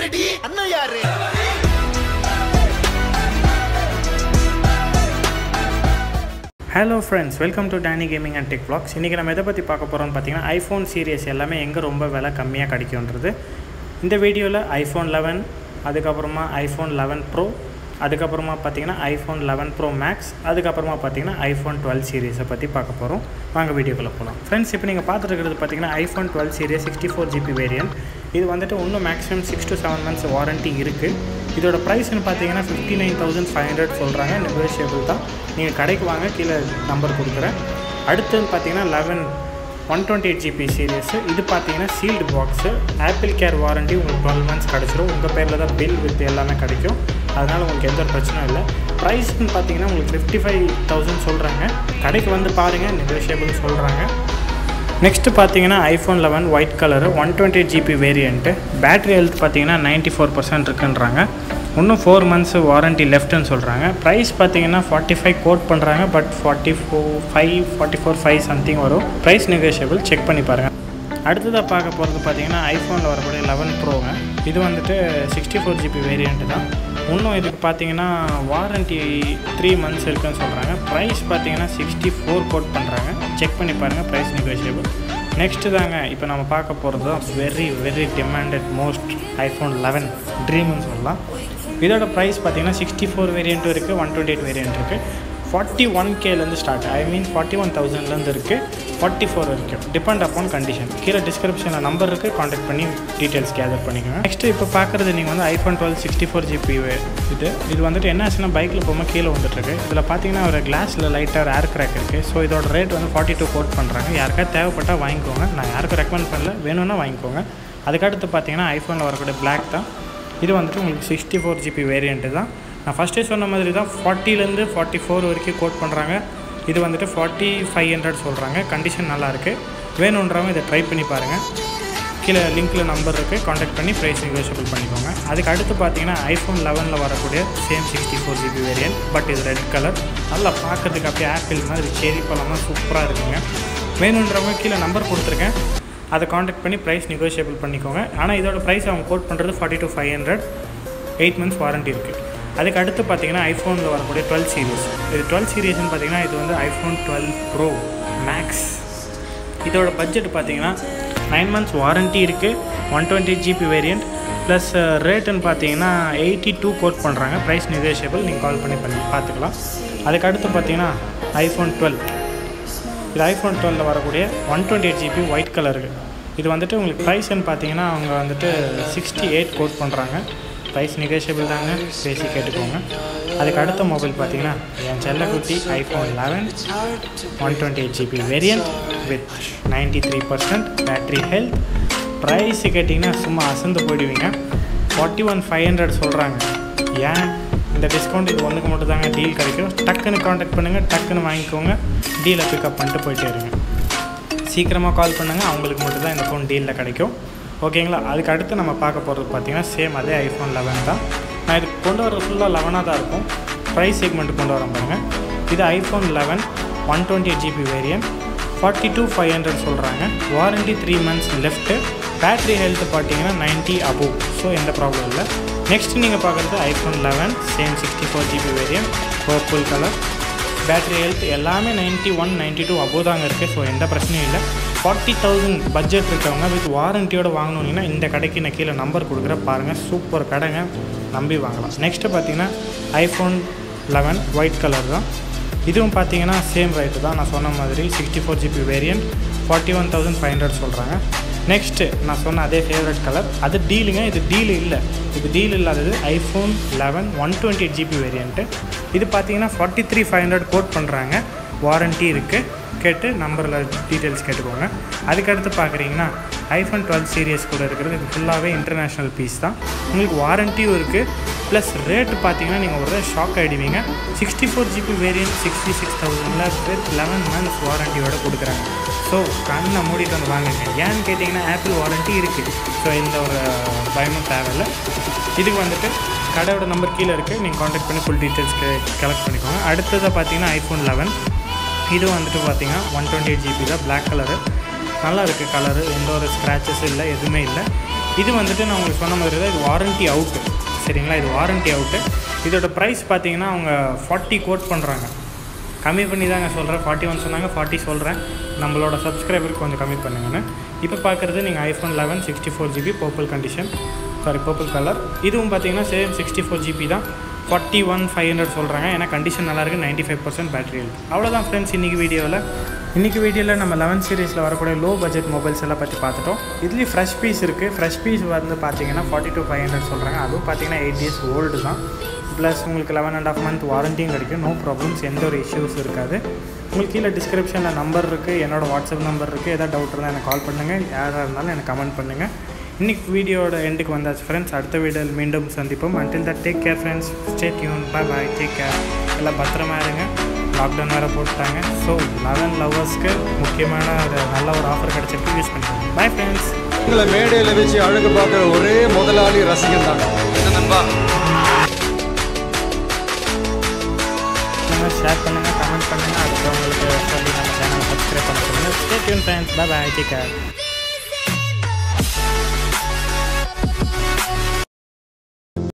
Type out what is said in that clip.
யாருடி அண்ணன் யாரு hello friends welcome to Danny gaming and tech vlogs இன்றைக்கி நம்ம எதை பற்றி பார்க்க போகிறோம்னு பார்த்தீங்கன்னா ஐஃபோன் சீரியஸ் எல்லாமே எங்கே ரொம்ப விலை கம்மியாக கிடைக்கும்ன்றது இந்த வீடியோவில் ஐஃபோன் லெவன் அதுக்கப்புறமா ஐஃபோன் லெவன் ப்ரோ அதுக்கப்புறமா பார்த்தீங்கன்னா ஐஃபோன் லெவன் ப்ரோ மேக்ஸ் அதுக்கப்புறமா பார்த்தீங்கன்னா ஐஃபோன் டுவெல் சீரியஸை பற்றி பார்க்க போகிறோம் வாங்க வீடியோக்குள்ளே போகலாம் ஃப்ரெண்ட்ஸ் இப்போ நீங்கள் பார்த்துட்டு இருக்கிறது பார்த்தீங்கன்னா iPhone twelve series sixty four GB variant இது வந்துட்டு இன்னும் maximum six to seven months warranty இருக்குது இதோட ப்ரைஸ்னு பார்த்தீங்கன்னா fifty nine thousand five hundred சொல்கிறாங்க நெகோஷியபிள் தான் நீங்கள் கடைக்கு வாங்க கீழே நம்பர் கொடுக்குறேன் அடுத்தது பார்த்தீங்கன்னா eleven one twenty eight GB series இது பார்த்தீங்கன்னா sealed box Apple care warranty உங்களுக்கு டுவெல் மந்த்ஸ் கிடச்சிரும் உங்கள் பேரில் தான் பில் வித் எல்லாமே கிடைக்கும் அதனால் உங்களுக்கு எந்த ஒரு பிரச்சனையும் இல்லை ப்ரைஸ்னு பார்த்தீங்கன்னா உங்களுக்கு ஃபிஃப்டி ஃபைவ் தௌசண்ட் சொல்கிறாங்க கடைக்கு வந்து பாருங்கள் நெகோஷியபிள் சொல்கிறாங்க நெக்ஸ்ட்டு பார்த்தீங்கன்னா iPhone eleven white colour one twenty GB variant battery health பார்த்தீங்கன்னா நைன்ட்டி ஃபோர் பர்சன்ட் இருக்குன்றாங்க இன்னும் ஃபோர் மந்த்ஸ் வாரண்ட்டி லெஃப்ட்னு சொல்கிறாங்க ப்ரைஸ் பார்த்தீங்கன்னா ஃபார்ட்டி ஃபைவ் கோட் பண்ணுறாங்க but forty four five forty four five something வரும் ப்ரைஸ் நெகோஷியபிள் செக் பண்ணி பாருங்கள் அடுத்ததாக பார்க்க போகிறது பார்த்தீங்கன்னா ஐஃபோனில் வரக்கூடிய லெவன் ப்ரோங்க இது வந்துட்டு சிக்ஸ்டி ஃபோர் ஜிபி வேரியண்ட்டு தான் இன்னும் இதுக்கு பார்த்தீங்கன்னா வாரண்ட்டி த்ரீ மந்த்ஸ் இருக்குன்னு சொல்கிறாங்க ப்ரைஸ் பார்த்தீங்கன்னா சிக்ஸ்டி ஃபோர் கோட் பண்ணுறாங்க செக் பண்ணி பாருங்கள் ப்ரைஸ் நெகோஷியபிள் நெக்ஸ்ட்டு தாங்க இப்போ நம்ம பார்க்க போகிறது தான் very very demanded most iPhone eleven ட்ரீம்னு சொல்லலாம் இதோட ப்ரைஸ் பார்த்தீங்கன்னா சிக்ஸ்டி ஃபோர் வேரியண்ட்டும் இருக்குது ஒன் டுவெண்ட்டி எயிட் வேரியண்ட் இருக்குது ஃபார்ட்டி ஒன் கேலேருந்து start I mean forty one தௌசண்ட்லேருந்து இருக்குது ஃபார்ட்டி ஃபோர் வரைக்கும் டிபெண்ட் அப்பான் கண்டிஷன் கீழே டிஸ்கிரிப்ஷனில் நம்பர் இருக்குது காண்டாக்ட் பண்ணி டீட்டெயில்ஸ் கேதர் பண்ணிக்கோங்க நெக்ஸ்ட் இப்போ பார்க்குறது நீங்கள் வந்து iPhone twelve sixty four GB இது இது வந்துட்டு என்ன ஆச்சுன்னா பைக்கில் போகும்போது கீழே வந்துட்டுருக்கு இதில் பார்த்தீங்கன்னா ஒரு கிளாஸில் லைட்டாக ஏர் கிராக் இருக்குது ஸோ இதோட ரேட் வந்து ஃபார்ட்டி டூ கோட் பண்ணுறாங்க யாருக்காவது தேவைப்பட்டால் வாங்கிக்கோங்க நான் யாருக்கும் ரெக்கமெண்ட் பண்ணல வேணும்னா வாங்கிக்கோங்க அதுக்கடுத்து பார்த்தீங்கன்னா ஐஃபோனில் வரக்கூடிய பிளாக் தான் இது வந்துட்டு உங்களுக்கு சிக்ஸ்டி ஃபோர் ஜிபி வேரியண்ட்டு தான் நான் ஃபஸ்ட்டே சொன்ன மாதிரி தான் ஃபார்ட்டிலேருந்து ஃபார்ட்டி ஃபோர் வரைக்கும் கோட் பண்ணுறாங்க இது வந்துட்டு ஃபார்ட்டி ஃபைவ் ஹண்ட்ரட் சொல்கிறாங்க கண்டிஷன் நல்லாயிருக்கு வேணுன்றவங்க இதை ட்ரை பண்ணி பாருங்கள் கீழே லிங்க்கில் நம்பர் இருக்குது காண்டாக்ட் பண்ணி ப்ரைஸ் நெகோஷியபிள் பண்ணிக்கோங்க அதுக்கு அடுத்து பார்த்தீங்கன்னா ஐஃபோன் லெவனில் வரக்கூடிய same sixty four GB variant but இது ரெட் கலர் நல்லா பார்க்கறதுக்கு அப்படியே ஆப்பிள் மாதிரி செரி பழமாக சூப்பராக இருக்குங்க வேணுன்றவங்க கீழே நம்பர் கொடுத்துருக்கேன் அதை காண்டாக்ட் பண்ணி ப்ரைஸ் நெகோஷியபிள் பண்ணிக்கோங்க ஆனால் இதோட ப்ரைஸ் அவங்க கோட் பண்ணுறது forty two five hundred eight months warranty இருக்குது அதுக்கு அடுத்து பார்த்தீங்கன்னா ஐஃபோனில் வரக்கூடிய டுவெல் சீரிஸ் இது டுவெல் சீரியஸ்னு பார்த்தீங்கன்னா இது வந்து ஐஃபோன் டுவெல் ப்ரோ மேக்ஸ் இதோட பட்ஜெட் பார்த்தீங்கன்னா நைன் மந்த்ஸ் வாரண்ட்டி இருக்குது one twenty GB variant plus ரேட்டுன்னு பார்த்தீங்கன்னா எயிட்டி டூ கோட் பண்ணுறாங்க ப்ரைஸ் நெகோஷியபிள் நீங்கள் கால் பண்ணி பண்ணி பார்த்துக்கலாம் அதுக்கு அடுத்து பார்த்தீங்கன்னா ஐஃபோன் டுவெல் இது ஐஃபோன் டுவெலில் வரக்கூடிய one twenty eight GB white கலருக்கு இது வந்துட்டு உங்களுக்கு ப்ரைஸ்ன்னு பார்த்தீங்கன்னா அவங்க வந்துட்டு சிக்ஸ்டி எயிட் கோட் பண்ணுறாங்க ப்ரைஸ் நெகோஷியபிள் தாங்க பேசி கேட்டுக்கோங்க அதுக்கு அடுத்த மொபைல் பார்த்தீங்கன்னா என் செல்லக்குட்டி iPhone eleven one twenty eight GB variant with ninety three percent battery health price கேட்டிங்கன்னா சும்மா அசந்து போயிடுவீங்க ஃபார்ட்டி ஒன் ஃபைவ் ஹண்ட்ரட் சொல்கிறாங்க ஏன் இந்த டிஸ்கவுண்ட் இது ஒன்றுக்கு மட்டும் தாங்க டீல் கிடைக்கும் டக்குன்னு காண்டாக்ட் பண்ணுங்கள் டக்குன்னு வாங்கிக்கோங்க டீலை பிக்கப் பண்ணிட்டு போயிட்டே இருங்க சீக்கிரமாக கால் பண்ணுங்கள் அவங்களுக்கு மட்டும் தான் இந்த ஃபோன் டீலில் கிடைக்கும் ஓகேங்களா அதுக்கு அடுத்து நம்ம பார்க்க போகிறது பார்த்தீங்கன்னா சேம் அதே ஐஃபோன் லெவன் தான் நான் இது கொண்டு வர ஃபுல்லாக லெவனாக தான் இருக்கும் ப்ரைஸ் செக்மெண்ட் கொண்டு வர பாருங்க இது iPhone eleven one twenty eight GB variant forty two five hundred சொல்கிறாங்க warranty three months left battery health பார்த்தீங்கன்னா நைன்ட்டி அபோவ் ஸோ எந்த ப்ராப்ளம் இல்லை நெக்ஸ்ட் நீங்கள் பார்க்குறது iPhone eleven same sixty four GB variant purple colour battery health எல்லாமே ninety one ninety two above தாங்க இருக்குது so எந்த பிரச்சனையும் இல்லை ஃபார்ட்டி தௌசண்ட் பட்ஜெட் இருக்கவங்க வித் வாரண்ட்டியோட வாங்கணுன்னா இந்த கடைக்கு நான் கீழே நம்பர் கொடுக்குற பாருங்கள் சூப்பர் கடைங்க நம்பி வாங்கலாம் நெக்ஸ்ட்டு பார்த்தீங்கன்னா ஐஃபோன் லெவன் ஒயிட் கலர் தான் இதுவும் பார்த்தீங்கன்னா சேம் ரேட்டு தான் நான் சொன்ன மாதிரி sixty four GB variant forty one thousand five hundred சொல்கிறாங்க நெக்ஸ்ட்டு நான் சொன்ன அதே ஃபேவரட் கலர் அது டீலுங்க இது டீல் இல்லை இது டீல் இல்லாதது iPhone eleven one twenty eight GB variant இது பார்த்தீங்கன்னா forty three five hundred quote பண்ணுறாங்க வாரண்ட்டி இருக்குது கேட்டு நம்பரில் டீட்டெயில்ஸ் கேட்டுக்கோங்க அதுக்கடுத்து பார்க்குறீங்கன்னா ஐஃபோன் டுவெல் சீரியஸ் கூட இருக்கிறது இது ஃபுல்லாகவே இன்டர்நேஷ்னல் பீஸ் தான் உங்களுக்கு வாரண்ட்டியும் இருக்குது ப்ளஸ் ரேட்டு பார்த்தீங்கன்னா நீங்கள் ஒரு ஷாக் ஆகிடுவீங்க sixty four GB variant sixty six தௌசண்டில் வித் லெவன் மந்த்ஸ் வாரண்ட்டியோட கொடுக்குறாங்க ஸோ கண்ணை மூடிட்டு வந்து வாங்குங்க ஏன்னு கேட்டிங்கன்னா ஆப்பிள் வாரண்ட்டி இருக்குது ஸோ எந்த ஒரு பயமும் தேவையில்லை இதுக்கு வந்துட்டு கடையோட நம்பர் கீழே இருக்குது நீங்கள் காண்டாக்ட் பண்ணி ஃபுல் டீட்டெயில்ஸ் கலெக்ட் பண்ணிக்கோங்க அடுத்ததாக பார்த்தீங்கன்னா ஐஃபோன் லெவன் இது வந்துட்டு பார்த்தீங்கன்னா ஒன் டுவெண்ட்டி எயிட் ஜிபி தான் பிளாக் கலரு நல்லா இருக்குது கலரு எந்த ஒரு ஸ்க்ராச்சஸும் இல்லை எதுவுமே இல்லை இது வந்துட்டு நான் உங்களுக்கு சொன்ன மாதிரி தான் இது வாரண்ட்டி அவுட்டு சரிங்களா இது வாரண்ட்டி அவுட்டு இதோட ப்ரைஸ் பார்த்தீங்கன்னா அவங்க ஃபார்ட்டி கோட் பண்ணுறாங்க கம்மி பண்ணி தாங்க சொல்கிறேன் ஃபார்ட்டி ஒன் சொன்னாங்க ஃபார்ட்டி சொல்கிறேன் நம்மளோட சப்ஸ்கிரைபருக்கு கொஞ்சம் கம்மி பண்ணுங்கன்னு இப்போ பார்க்குறது நீங்கள் iPhone eleven sixty four GB purple condition sorry purple colour இதுவும் பார்த்தீங்கன்னா சேம் சிக்ஸ்டி ஃபோர் ஜிபி தான் ஃபார்ட்டி ஒன் ஃபைவ் ஹண்ட்ரட் சொல்கிறாங்க ஏன்னா கண்டிஷன் நல்லாயிருக்கு நைன்ட்டி ஃபைவ் பர்சன்ட் பேட்டரி இருக்குது அவ்வளோதான் ஃப்ரெண்ட்ஸ் இன்றைக்கி வீடியோவில் இன்றைக்கி வீடியோவில் நம்ம லெவன் சீரீஸில் வரக்கூடிய லோ பட்ஜெட் மொபைல்ஸ் எல்லாம் பற்றி பார்த்துட்டோம் இதுலேயும் ஃப்ரெஷ் பீஸ் இருக்குது ஃப்ரெஷ் பீஸ் வந்து பார்த்தீங்கன்னா ஃபார்ட்டி டூ ஃபைவ் ஹண்ட்ரட் சொல்கிறாங்க அதுவும் பார்த்தீங்கன்னா எயிட் டேஸ் ஓல்டு தான் ப்ளஸ் உங்களுக்கு லெவன் அண்ட் ஆஃப் மந்த் வாரண்டியும் கிடைக்கும் நோ ப்ராப்ளம்ஸ் எந்த ஒரு இஷ்யூஸ் இருக்காது உங்களுக்கு கீழே டிஸ்கிரிப்ஷனில் நம்பர் இருக்குது என்னோடய வாட்ஸ்அப் நம்பர் இருக்குது எதாவது டவுட் இருந்தால் எனக்கு கால் பண்ணுங்கள் யாராக இருந்தாலும் எனக்கு கமெண்ட் பண்ணுங்கள் இன்றைக்கி வீடியோட எண்டுக்கு வந்தாச்சு ஃப்ரெண்ட்ஸ் அடுத்த வீடியோவில் மீண்டும் சந்திப்போம் until that take care friends stay tuned bye bye take care எல்லாம் பத்திரமா இருங்க லாக்டவுன் வேறு போட்டுட்டாங்க ஸோ லெவன் லவர்ஸ்க்கு முக்கியமான ஒரு நல்ல ஒரு ஆஃபர் கிடச்சிருக்கு யூஸ் பண்ணிக்கோங்க பாய் ஃப்ரெண்ட்ஸ் உங்களை மேடையில் வச்சு அழகு பார்க்குற ஒரே முதலாளி ரசிகன் தான் என்ன நண்பா ஷேர் பண்ணுங்கள் கமெண்ட் பண்ணுங்கள் அடுத்தவங்களுக்கு சொல்லி நம்ம சேனலை சப்ஸ்கிரைப் பண்ண சொல்லுங்கள் stay tuned friends bye bye take care